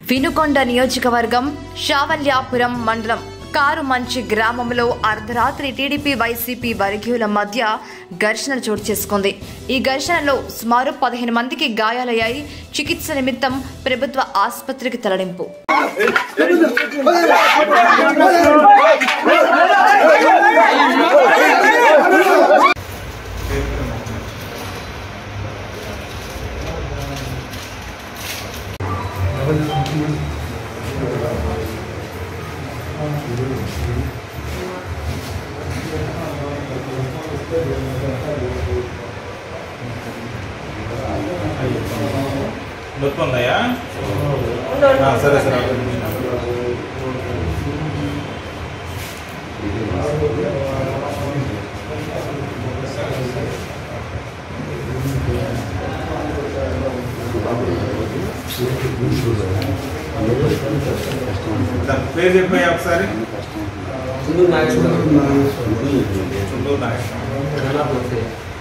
వినుకొండ నియోజకవర్గం షావల్యాపురం మండలం కారు మంచి గ్రామంలో అర్ధరాత్రి టీడీపీ వైసీపీ వర్గీయుల మధ్య ఘర్షణ చోటు చేసుకుంది ఈ ఘర్షణలో సుమారు పదిహేను మందికి గాయాలయ్యాయి చికిత్స నిమిత్తం ప్రభుత్వ ఆసుపత్రికి తరలింపు నొప్పి ఉందయ్యా ఆ, సరే సరే దాని పేరు చెప్పాయి ఒకసారి చుండూరు నాగేశ్వరరావు చుండూరు నాగేశ్వరం